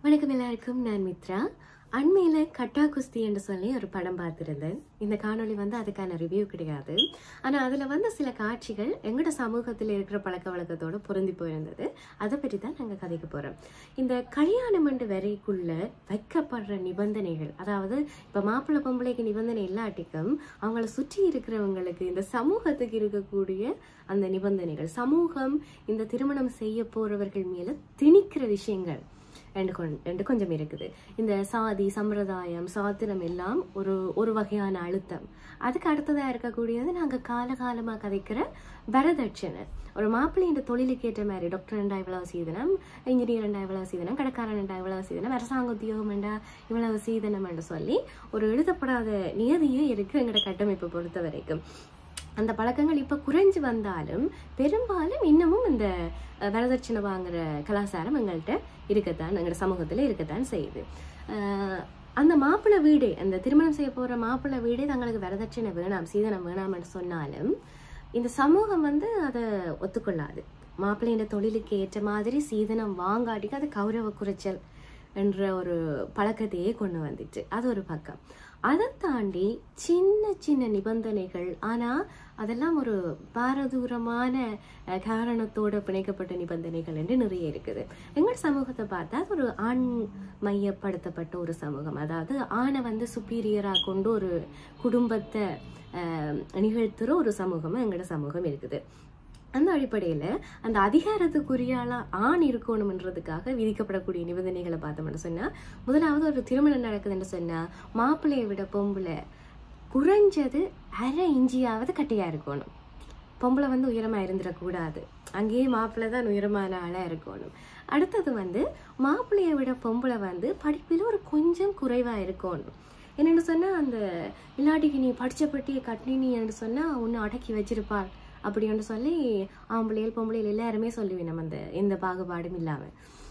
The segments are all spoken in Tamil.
வணக்கம் எல்லாருக்கும் நான் மித்ரா அண்மையில் கட்டா குஸ்தி என்று சொல்லி ஒரு படம் பார்த்துருந்தேன் இந்த காணொளி வந்து அதுக்கான ரிவ்யூ கிடையாது ஆனால் அதில் வந்து சில காட்சிகள் எங்களோட சமூகத்தில் இருக்கிற பழக்க வழக்கத்தோடு பொருந்தி போயிருந்தது அதை பற்றி தான் நாங்கள் கதைக்க போகிறோம் இந்த கல்யாணம் என்று வரைக்குள்ள வைக்கப்படுற நிபந்தனைகள் அதாவது இப்போ மாப்பிள்ளை பொம்பளைக்கு நிபந்தனை இல்லாட்டிக்கும் அவங்கள சுற்றி இருக்கிறவங்களுக்கு இந்த சமூகத்துக்கு இருக்கக்கூடிய அந்த நிபந்தனைகள் சமூகம் இந்த திருமணம் செய்ய போறவர்கள் மேல திணிக்கிற விஷயங்கள் ரெண்டு கொண் ரெண்டு கொஞ்சம் இருக்குது இந்த சாதி சம்பிரதாயம் சாத்திரம் எல்லாம் ஒரு ஒரு வகையான அழுத்தம் அதுக்கு அடுத்ததா இருக்கக்கூடியது நாங்க காலகாலமா கதைக்கிற வரதட்சணை ஒரு மாப்பிள்ளையின் தொழிலுக்கு ஏற்ற மாதிரி டாக்டர் ரெண்டா இவ்வளவு சீதனம் இன்ஜினியர் ரெண்டா இவ்வளவு சீதனம் கடைக்காரன் ரெண்டா இவ்வளவு சீதனம் அரசாங்க உத்தியோகம் ரெண்டா இவ்வளவு சீதனம் என்று சொல்லி ஒரு எழுதப்படாத நியதியே இருக்கு எங்களோட கட்டமைப்பை பொறுத்த வரைக்கும் அந்த பழக்கங்கள் இப்போ குறைஞ்சு வந்தாலும் பெரும்பாலும் இன்னமும் இந்த அஹ், வரதட்சணை வாங்குற கலாச்சாரம் எங்கள்கிட்ட இருக்கத்தான் எங்களோட சமூகத்தில் இருக்கத்தான் செய்யுது அஹ், அந்த மாப்பிள்ளை வீடு அந்த திருமணம் செய்ய போற மாப்பிள்ளை வீடு தங்களுக்கு வரதட்சணை வேணாம் சீதனம் வேணாம்னு சொன்னாலும் இந்த சமூகம் வந்து அதை ஒத்துக்கொள்ளாது மாப்பிள்ளையின் தொழிலுக்கு ஏற்ற மாதிரி சீதனம் வாங்காட்டிக்கு அது கௌரவ குறைச்சல் என்ற ஒரு பழக்கத்தையே கொண்டு வந்துச்சு அது ஒரு பக்கம் அதை தாண்டி சின்ன சின்ன நிபந்தனைகள் ஆனா அதெல்லாம் ஒரு பாரதூரமான அஹ், காரணத்தோட பிணைக்கப்பட்ட நிபந்தனைகள் என்று நிறைய இருக்குது எங்கள் சமூகத்தை பார்த்தா அது ஒரு ஆண் மையப்படுத்தப்பட்ட ஒரு சமூகம் அதாவது ஆணை வந்து சுப்பீரியரா கொண்டு ஒரு குடும்பத்தை அஹ், நிகழ்த்துற ஒரு சமூகமா எங்களோட சமூகம் இருக்குது அந்த அடிப்படையில் அந்த அதிகாரத்துக்குரிய ஆளா ஆண் இருக்கணும்ன்றதுக்காக விதிக்கப்படக்கூடிய நிபந்தனைகளை பார்த்தோம்னு சொன்னா முதலாவது ஒரு திருமணம் நடக்குதுன்னு சொன்னா மாப்பிள்ளையை விட பொம்பளை குறைஞ்சது அரை இஞ்சியாவது கட்டியா இருக்கணும் பொம்பளை வந்து உயரமா இருந்துடக்கூடாது அங்கேயே மாப்பிள்ளை தான் உயரமான ஆளா இருக்கணும் அடுத்தது வந்து மாப்பிள்ளையை விட பொம்பளை வந்து படிப்பில் ஒரு கொஞ்சம் குறைவா இருக்கணும் என்னென்னு சொன்னா அந்த இல்லாட்டிக்கு நீ படிச்ச பட்டியை கட்டினீன்னு சொன்னா உன்னை அடக்கி வச்சிருப்பாள் அப்படின்னு சொல்லி ஆம்பளைகள் பொம்பளைகள் எல்லாருமே சொல்லுவேன் நம்ம அந்த எந்த பாகுபாடும் இல்லாம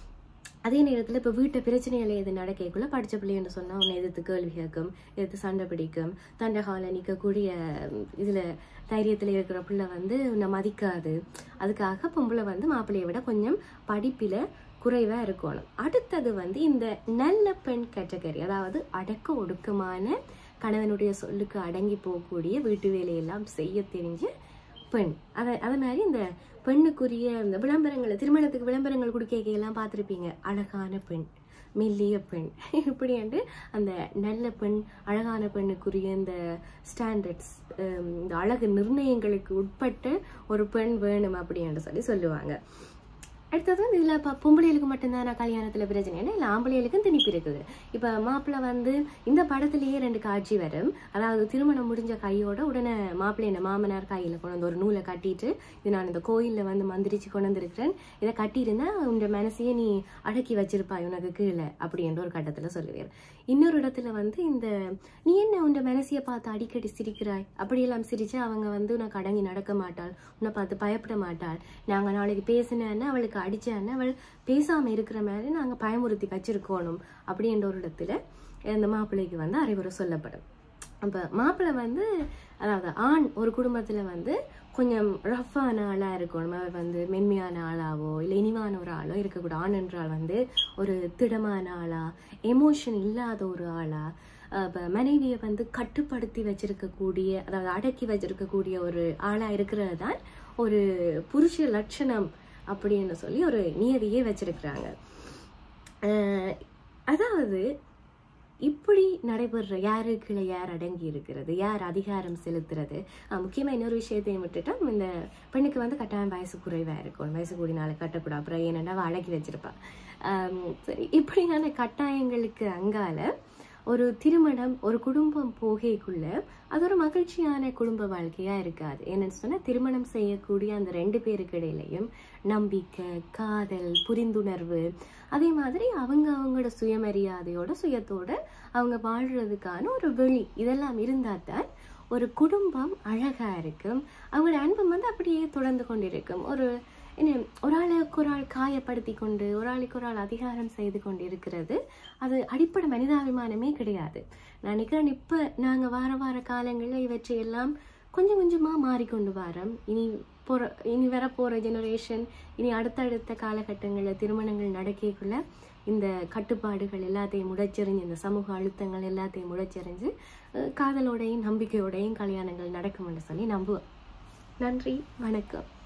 அதே நேரத்தில் இப்போ வீட்டு பிரச்சனைகள் எது நடக்கக்குள்ள படித்த பிள்ளைன்னு சொன்னால் உன்னை எதிர்த்து கேள்வி கேட்கும் எதிர்த்து சண்டை பிடிக்கும் தண்டை கால நிற்கக்கூடிய இதில் தைரியத்தில் இருக்கிற பிள்ளை வந்து உன்னை மதிக்காது அதுக்காக பொம்பளை வந்து மாப்பிள்ளையை விட கொஞ்சம் படிப்பில் குறைவாக இருக்கணும் அடுத்தது வந்து இந்த நல்ல பெண் கேட்டகரி அதாவது அடக்க ஒடுக்கமான கணவனுடைய சொல்லுக்கு அடங்கி போகக்கூடிய வீட்டு வேலையெல்லாம் செய்ய தெரிஞ்ச பெண் அதை அதே மாதிரி இந்த பெண்ணுக்குரிய இந்த விளம்பரங்களை திருமணத்துக்கு விளம்பரங்கள் கொடுக்க எல்லாம் பார்த்துருப்பீங்க அழகான பெண் மெல்லிய பெண் இப்படி வந்து அந்த நல்ல பெண் அழகான பெண்ணுக்குரிய இந்த ஸ்டாண்டர்ட்ஸ் இந்த அழகு நிர்ணயங்களுக்கு உட்பட்ட ஒரு பெண் வேணும் அப்படின்னு சொல்லி சொல்லுவாங்க அடுத்தது வந்து இதில் இப்போ பொம்பளைகளுக்கு மட்டும்தான் நான் கல்யாணத்தில் பிரச்சனை இல்லை இல்லை ஆம்பளைகளுக்கும் திணிப்பு இருக்குது இப்போ மாப்பிள்ளை வந்து இந்த படத்துலேயே ரெண்டு காட்சி வரும் அதாவது திருமணம் முடிஞ்ச கையோட உடனே மாப்பிள்ளை என்ன மாமனார் கையில் கொண்டு வந்து ஒரு நூலை கட்டிட்டு இது நான் இந்த கோயிலில் வந்து மந்திரிச்சு கொண்டு வந்திருக்கிறேன் இதை கட்டியிருந்தா உன் மனசையே நீ அடக்கி வச்சிருப்பாய் உனக்கு கீழே அப்படின்ற ஒரு கட்டத்தில் சொல்லுவேன் இன்னொரு இடத்துல வந்து இந்த நீ என்ன உன் மனசையை பார்த்து அடிக்கடி சிரிக்கிறாய் அப்படியெல்லாம் சிரிச்சு அவங்க வந்து உனக்கு அடங்கி நடக்க மாட்டாள் உன்னை பார்த்து பயப்பட மாட்டாள் நாங்கள் நாளைக்கு பேசினேன்னா அவளுக்கு அடிச்சான்னா அவள் பேசாம இருக்கிற மாதிரி நாங்க பயமுறுத்தி வச்சிருக்கணும் அப்படின்ற ஒரு இடத்துல இந்த மாப்பிள்ளைக்கு வந்து அறிவுரை சொல்லப்படும் அப்ப மாப்பிள்ளை வந்து அதாவது ஆண் ஒரு குடும்பத்துல வந்து கொஞ்சம் ரஃப்பான ஆளா இருக்கணும் அவர் வந்து மென்மையான ஆளாவோ இல்லை இனிவான ஒரு ஆளோ இருக்கக்கூடாது ஆண் என்றால் வந்து ஒரு திடமான ஆளா எமோஷன் இல்லாத ஒரு ஆளா அஹ் இப்ப மனைவியை வந்து கட்டுப்படுத்தி வச்சிருக்கக்கூடிய அதாவது அடக்கி வச்சிருக்கக்கூடிய ஒரு ஆளா இருக்கிறது தான் ஒரு புருஷ லட்சணம் அப்படின்னு சொல்லி ஒரு நியதியே வச்சிருக்கிறாங்க அஹ் அதாவது இப்படி நடைபெறுற யாருக்குள்ள யார் அடங்கி இருக்கிறது யார் அதிகாரம் செலுத்துறது அஹ் முக்கியமா இன்னொரு விஷயத்தையும் விட்டுட்டா இந்த பெண்ணுக்கு வந்து கட்டாயம் வயசு குறைவா இருக்கும் வயசு கூடினால கட்டக்கூடாது அப்புறம் ஏனென்னா அவ அடக்கி வச்சிருப்பா ஆம், சரி இப்படியான கட்டாயங்களுக்கு அங்கால ஒரு திருமணம் ஒரு குடும்பம் போகைக்குள்ள அது ஒரு மகிழ்ச்சியான குடும்ப வாழ்க்கையா இருக்காது என்னன்னு சொன்னா திருமணம் செய்யக்கூடிய அந்த ரெண்டு பேருக்கு இடையிலையும் நம்பிக்கை காதல் புரிந்துணர்வு அதே மாதிரி அவங்க அவங்களோட சுயமரியாதையோட சுயத்தோட அவங்க வாழ்றதுக்கான ஒரு வெளி இதெல்லாம் இருந்தா தான் ஒரு குடும்பம் அழகா இருக்கும் அவங்களோட அன்பம் வந்து அப்படியே தொடர்ந்து கொண்டிருக்கும் ஒரு என்ன ஒரு ஆளுக்கு ஒரு ஆள் காயப்படுத்தி கொண்டு ஒரு ஆளுக்கு ஒரு ஆள் அதிகாரம் செய்து கொண்டு இருக்கிறது அது அடிப்படை மனிதாபிமானமே கிடையாது நான் நினைக்கிறேன் இப்போ நாங்கள் வார வார காலங்களில் இவற்றையெல்லாம் கொஞ்சம் கொஞ்சமாக மாறிக்கொண்டு வரோம் இனி போகிற இனி வர போகிற ஜெனரேஷன் இனி அடுத்தடுத்த காலகட்டங்களில் திருமணங்கள் நடக்கக்குள்ள இந்த கட்டுப்பாடுகள் எல்லாத்தையும் முடைச்செறிஞ்சு இந்த சமூக அழுத்தங்கள் எல்லாத்தையும் முடைச்செறிஞ்சு அஹ், காதலோடையும் நம்பிக்கையோடையும் கல்யாணங்கள் நடக்கும்னு சொல்லி நம்புவேன் நன்றி வணக்கம்